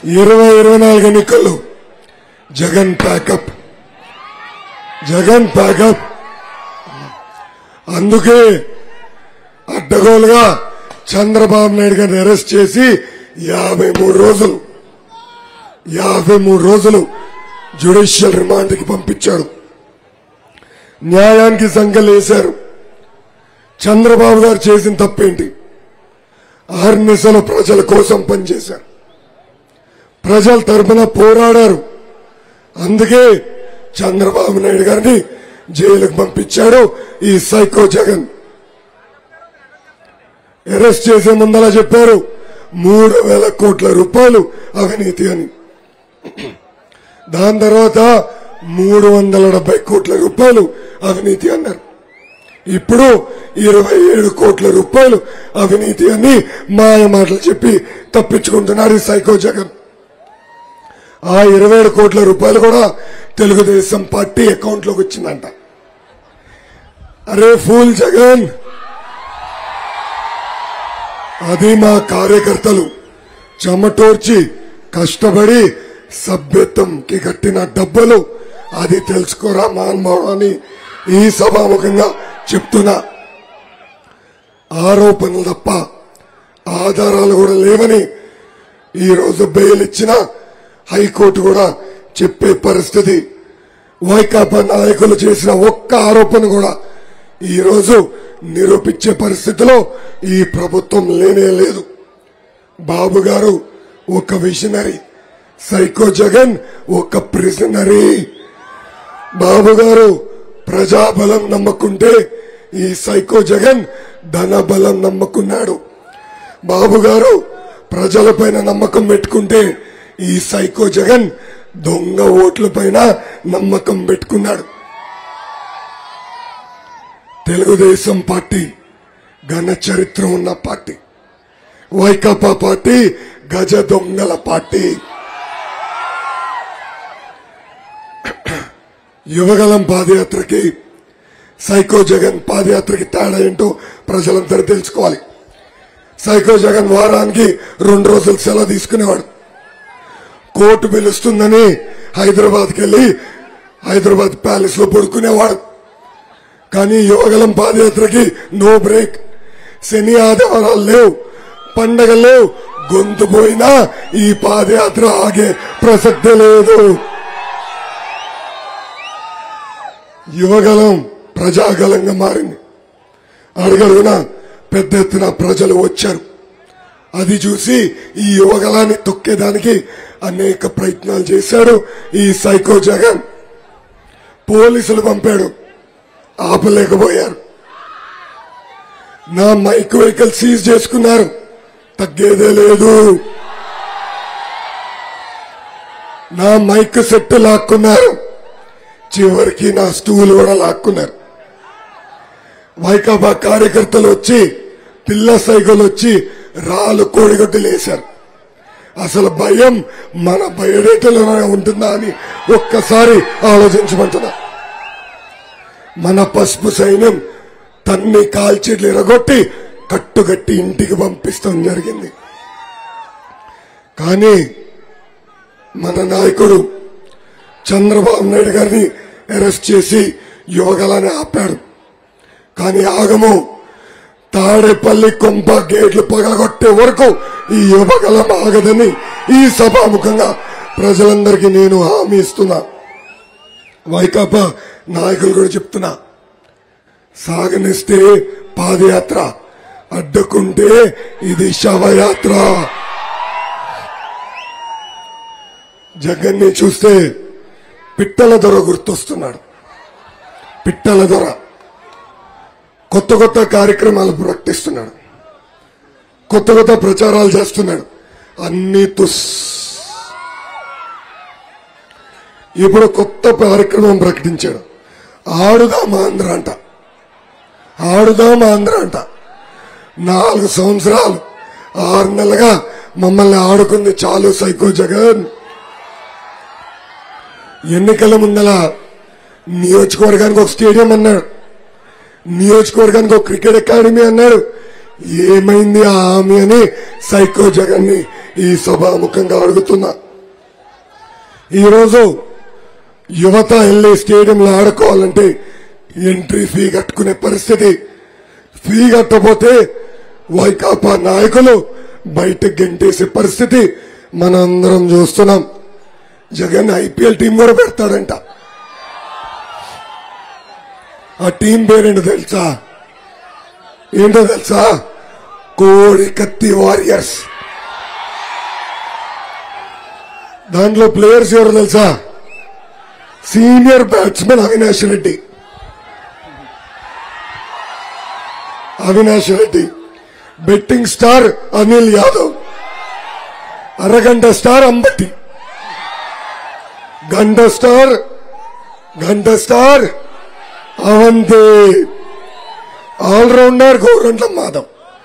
ఇరవై ఇరవై నాలుగు ఎన్నికల్లో జగన్ ప్యాకప్ జగన్ ప్యాకప్ అందుకే అడ్డగోలుగా చంద్రబాబు నాయుడు గారిని అరెస్ట్ చేసి యాభై మూడు రోజులు యాభై మూడు రోజులు జ్యుడిషియల్ రిమాండ్కి పంపించాడు న్యాయానికి సంఘలేశారు చంద్రబాబు గారు చేసిన తప్పేంటి ఆర్నిసలు ప్రజల కోసం పనిచేశారు ప్రజల తరపున పోరాడారు అందుకే చంద్రబాబు నాయుడు గారిని జైలుకు పంపించాడు ఈ సైకో జగన్ అరెస్ట్ చేసే ముందలా చెప్పారు మూడు వేల కోట్ల రూపాయలు అవినీతి అని దాని తర్వాత మూడు వందల డెబ్బై కోట్ల రూపాయలు అవినీతి అన్నారు ఇప్పుడు ఇరవై ఏడు కోట్ల రూపాయలు అవినీతి అని మాయ మాటలు చెప్పి తప్పించుకుంటున్నారు ఈ సైకో జగన్ ఆ ఇరవై ఏడు కోట్ల రూపాయలు కూడా తెలుగుదేశం పార్టీ అకౌంట్ లోకి వచ్చిందంట అరే ఫూల్ జగన్ అది మా కార్యకర్తలు చెమటోర్చి కష్టపడి సభ్యత్వంకి కట్టిన డబ్బులు అది తెలుసుకోరా మాన్మోహన్ అని ఈ సభాముఖంగా చెప్తున్నా ఆరోపణలు తప్ప ఆధారాలు కూడా లేవని ఈ రోజు బెయిల్ ఇచ్చిన హైకోర్టు కూడా చెప్పే పరిస్థితి వైకాపా నాయకులు చేసిన ఒక్క ఆరోపణ కూడా ఈ రోజు నిరూపించే పరిస్థితిలో ఈ ప్రభుత్వం లేనే లేదు బాబు గారు ఒక విజనరీ సైకో జగన్ ఒక ప్రిజనరీ బాబు గారు ప్రజాబలం నమ్మకుంటే ఈ సైకో జగన్ ధన బలం నమ్మకున్నాడు బాబు గారు ప్రజలపైన నమ్మకం పెట్టుకుంటే ఈ సైకో జగన్ దొంగ ఓట్లపైన నమ్మకం పెట్టుకున్నాడు తెలుగుదేశం పార్టీ ఘన చరిత్ర ఉన్న పార్టీ వైకాపా పార్టీ గజ దొంగల పార్టీ యువగలం పాదయాత్రకి సైకో జగన్ పాదయాత్రకి తేడా ఏంటో ప్రజలందరూ తెలుసుకోవాలి సైకో జగన్ వారానికి రెండు రోజులు సెలవు తీసుకునేవాడు కోర్టు పిలుస్తుందని హైదరాబాద్కి వెళ్ళి హైదరాబాద్ ప్యాలెస్ లో పడుకునేవాడు కానీ యువగలం పాదయాత్రకి నో బ్రేక్ శని ఆదివారాలు లేవు పండగలు లేవు గొంతు పోయినా ఈ పాదయాత్ర ఆగే ప్రసక్తే లేదు యువగలం ప్రజాగలంగా మారింది అడుగడుగున పెద్ద ఎత్తున ప్రజలు వచ్చారు అది చూసి ఈ యువగలాన్ని తొక్కేదానికి అనేక ప్రయత్నాలు చేశాడు ఈ సైకో జగన్ పోలీసులు పంపాడు ఆపలేకపోయారు నా మైక్ వెహికల్ సీజ్ చేసుకున్నారు తగ్గేదే లేదు నా మైక్ సెట్ లాక్కున్నారు చివరికి నా స్టూల్ కూడా లాక్కున్నారు వైకాపా కార్యకర్తలు వచ్చి పిల్ల సైకిల్ వచ్చి రాళ్ళు కోడిగొడ్డలు వేశారు అసలు భయం మన బయడేటలోనే ఉంటుందా అని ఒక్కసారి ఆలోచించమంటున్నా మన పసుపు సైన్యం తన్ని కాల్చేట్లు ఎరగొట్టి కట్టుగట్టి ఇంటికి పంపిస్తాం జరిగింది కానీ మన నాయకుడు చంద్రబాబు నాయుడు గారిని అరెస్ట్ చేసి యువగలాన్ని ఆపాడు కానీ ఆగము తాడేపల్లి కొంప గేట్లు పగలగొట్టే వరకు ఈ యువగలం ఆగదని ఈ సభాముఖంగా ప్రజలందరికీ నేను హామీ ఇస్తున్నా వైకాపా నాయకులు కూడా చెప్తున్నా సాగనిస్తే పాదయాత్ర అడ్డుకుంటే ఇది శవయాత్ర జగన్ని చూస్తే పిట్టల దొర గుర్తొస్తున్నాడు పిట్టల దొర కొత్త కొత్త కార్యక్రమాలు ప్రకటిస్తున్నాడు కొత్త కొత్త ప్రచారాలు చేస్తున్నాడు అన్ని తుస్ ఇప్పుడు కొత్త కార్యక్రమం ప్రకటించాడు ఆడుదాం ఆంధ్ర అంట ఆడుదాం ఆంధ్ర అంట నాలుగు సంవత్సరాలు ఆరు నెలలుగా మమ్మల్ని ఆడుకుంది చాలు సైకో జగన్ ఎన్నికల ముందల నియోజకవర్గానికి ఒక స్టేడియం అన్నాడు నియోజకవర్గానికి ఒక క్రికెట్ అకాడమీ అన్నాడు ఏమైంది ఆ హామీ అని సైకో జగన్ ని ఈ సభాముఖంగా అడుగుతున్నా ఈరోజు యువత వెళ్ళి స్టేడియంలో ఆడుకోవాలంటే ఎంట్రీ ఫీ కట్టుకునే పరిస్థితి ఫీ కట్టపోతే వైకాపా నాయకులు బయటకు గెంటేసే పరిస్థితి మనందరం చూస్తున్నాం జగన్ ఐపీఎల్ టీం కూడా పెడతాడంట ఆ టీం పేరేంటో తెలుసా ఏంటో తెలుసా కోడి కత్తి వారియర్స్ దాంట్లో ప్లేయర్స్ ఎవరు తెలుసా senior batsmen Avinash Reddy Avinash Reddy betting star Anil Yadav అరగంట స్టార్ అంబటి గంట స్టార్ గంట star Avanti allrounder Gorantla Madhav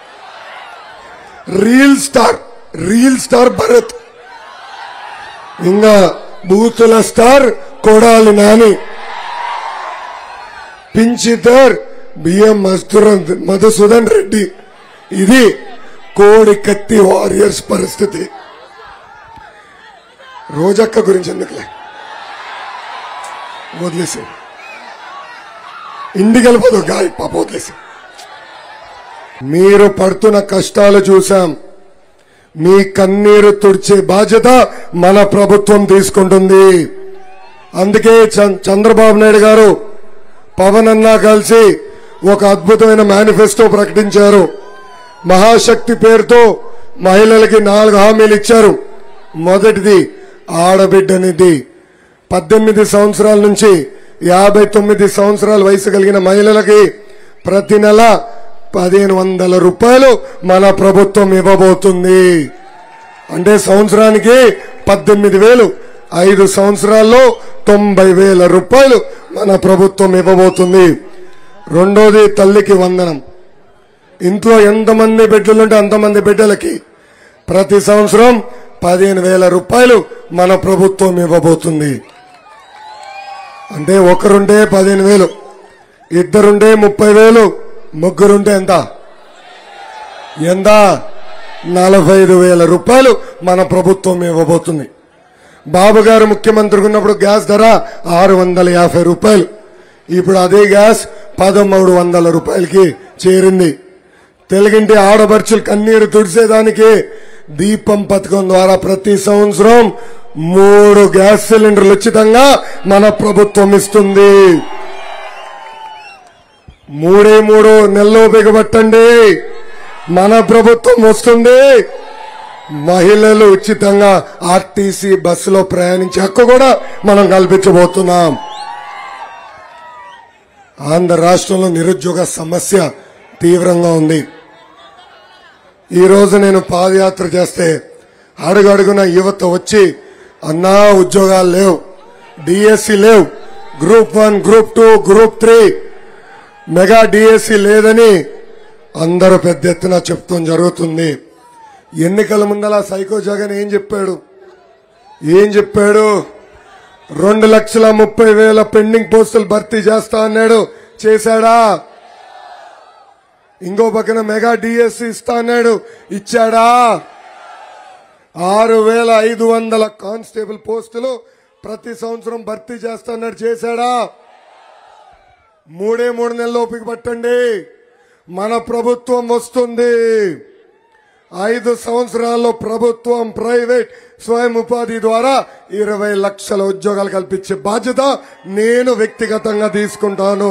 reel star reel star Bharat ఇంకా బూతుల స్టార్ కొడాలి నాని పించితర్ బిఎం మస్తురన్ మధుసూదన్ రెడ్డి ఇది కోడి కత్తి వారియర్స్ పరిస్థితి రోజక్క గురించి ఎందుకులే వదిలేసి ఇంటికి వెళ్ళిపోదు గాయ పాప వదిలేసి మీరు పడుతున్న కష్టాలు చూశాం మీ కన్నీరు తుడిచే బాధ్యత మన ప్రభుత్వం తీసుకుంటుంది అందుకే చం- చంద్రబాబు నాయుడు గారు పవన్ అన్న కలిసి ఒక అద్భుతమైన మేనిఫెస్టో ప్రకటించారు మహాశక్తి పేరుతో మహిళలకి నాలుగు హామీలు ఇచ్చారు మొదటిది ఆడబిడ్డనిది పద్దెనిమిది సంవత్సరాల నుంచి యాభై తొమ్మిది సంవత్సరాల వయసు కలిగిన మహిళలకి ప్రతి నెల పదిహేను వందల రూపాయలు మన ప్రభుత్వం ఇవ్వబోతుంది అంటే సంవత్సరానికి పద్దెనిమిది వేలు ఐదు సంవత్సరాల్లో తొంభై వేల రూపాయలు మన ప్రభుత్వం ఇవ్వబోతుంది రెండోది తల్లికి వందనం ఇంట్లో ఎంతమంది బిడ్డలుంటే అంతమంది బిడ్డలకి ప్రతి సంవత్సరం పదిహేను వేల రూపాయలు మన ప్రభుత్వం ఇవ్వబోతుంది అంటే ఒకరుంటే పదిహేను వేలు ఇద్దరుంటే ముప్పై వేలు ముగ్గురుంటే ఎంత ఎంత నలభై ఐదు వేల రూపాయలు మన ప్రభుత్వం ఇవ్వబోతుంది బాబు గారు ముఖ్యమంత్రి ఉన్నప్పుడు గ్యాస్ ధర ఆరు వందల యాభై రూపాయలు ఇప్పుడు అదే గ్యాస్ పదమూడు వందల రూపాయలకి చేరింది తెలుగింటి ఆడబడుచులు కన్నీరు తుడిసేదానికి దీపం పథకం ద్వారా ప్రతి సంవత్సరం మూడు గ్యాస్ సిలిండర్లు ఉచితంగా మన ప్రభుత్వం ఇస్తుంది మూడే మూడు నెలలో బిగబట్టండి మన ప్రభుత్వం వస్తుంది మహిళలు ఉచితంగా ఆర్టీసీ బస్సులో ప్రయాణించే హక్కు కూడా మనం కల్పించబోతున్నాం ఆంధ్ర రాష్ట్రంలో నిరుద్యోగ సమస్య తీవ్రంగా ఉంది ఈ రోజు నేను పాదయాత్ర చేస్తే అడుగడుగున యువత వచ్చి అన్నా ఉద్యోగాలు లేవు డిఎస్సి లేవు group one group two group three mega DSC లేదని అందరూ పెద్ద ఎత్తున చెప్తాం జరుగుతుంది ఎన్నికల ముందల సైకో జగన్ ఏం చెప్పాడు ఏం చెప్పాడు రెండు లక్షల ముప్పై వేల పెండింగ్ పోస్టులు భర్తీ చేస్తా అన్నాడు చేశాడా ఇంకో పక్కన మెగా డిఎస్సి ఇస్తా అన్నాడు ఇచ్చాడా ఆరు వేల ఐదు వందల కానిస్టేబుల్ పోస్టులు ప్రతి సంవత్సరం భర్తీ చేస్తా అన్నాడు చేశాడా మూడే మూడు నెలలు ఓపిక పట్టండి మన ప్రభుత్వం వస్తుంది ఐదు సంవత్సరాల్లో ప్రభుత్వం ప్రైవేట్ స్వయం ఉపాధి ద్వారా ఇరవై లక్షల ఉద్యోగాలు కల్పించే బాధ్యత నేను వ్యక్తిగతంగా తీసుకుంటాను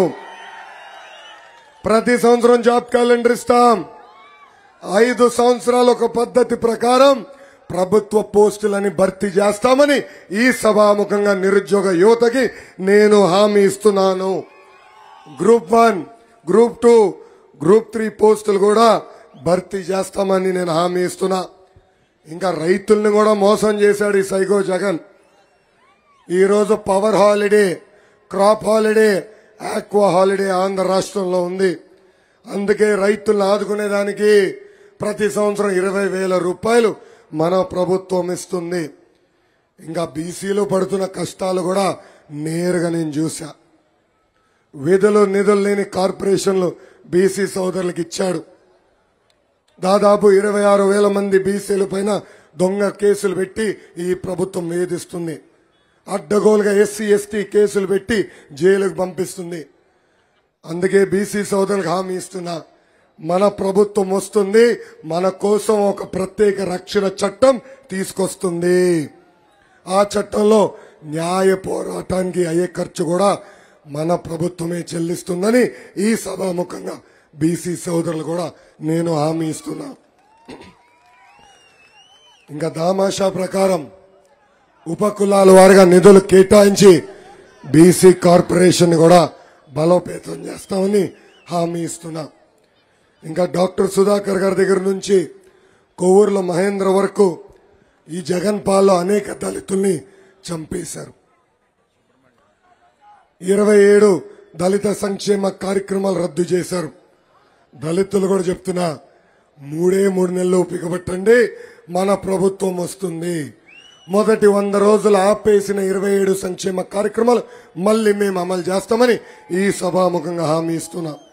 ప్రతి సంవత్సరం జాబ్ క్యాలెండర్ ఇస్తాం ఐదు సంవత్సరాలు ఒక పద్ధతి ప్రకారం ప్రభుత్వ పోస్టులని భర్తీ చేస్తామని ఈ సభాముఖంగా నిరుద్యోగ యువతకి నేను హామీ ఇస్తున్నాను group one group two group three పోస్టులు కూడా భర్తీ చేస్తామని నేను హామీ ఇస్తున్నా ఇంకా రైతుల్ని కూడా మోసం చేశాడు ఈ సైకో జగన్ ఈరోజు power holiday crop holiday aqua holiday Andhra రాష్ట్రంలో ఉంది అందుకే రైతులను ఆదుకునేదానికి ప్రతి సంవత్సరం ఇరవై వేల రూపాయలు మన ప్రభుత్వం ఇస్తుంది ఇంకా బీసీలో పడుతున్న కష్టాలు కూడా నేరుగా నేను చూసా విధులు నిధులు లేని కార్పొరేషన్లు బీసీ సోదరులకు ఇచ్చాడు దాదాపు ఇరవై ఆరు వేల మంది బీసీల పైన దొంగ కేసులు పెట్టి ఈ ప్రభుత్వం వేధిస్తుంది అడ్డగోలుగా ఎస్సీ ఎస్టీ కేసులు పెట్టి జైలుకు పంపిస్తుంది అందుకే బీసీ సోదరులకు హామీ ఇస్తున్నా మన ప్రభుత్వం వస్తుంది మన కోసం ఒక ప్రత్యేక రక్షణ చట్టం తీసుకొస్తుంది ఆ చట్టంలో న్యాయ పోరాటానికి అయ్యే ఖర్చు కూడా మన ప్రభుత్వమే చెల్లిస్తుందని ఈ సభాముఖంగా బీసీ సోదరులు కూడా నేను హామీ ఇస్తున్నా ఇంకా దామాషా ప్రకారం ఉపకులాల వారిగా నిధులు కేటాయించి బీసీ కార్పొరేషన్ కూడా బలోపేతం చేస్తామని హామీ ఇస్తున్నా ఇంకా డాక్టర్ సుధాకర్ గారి దగ్గర నుంచి కొవ్వూరులో మహేంద్ర వరకు ఈ జగన్ పాల్లో అనేక దళితుల్ని చంపేశారు ఇరవై ఏడు దళిత సంక్షేమ కార్యక్రమాలు రద్దు చేశారు దళితులు కూడా చెప్తున్నా మూడే మూడు నెలలు పికబట్టండి మన ప్రభుత్వం వస్తుంది మొదటి వంద రోజులు ఆపేసిన ఇరవై ఏడు సంక్షేమ కార్యక్రమాలు మళ్ళీ మేము అమలు చేస్తామని ఈ సభాముఖంగా హామీ ఇస్తున్నాం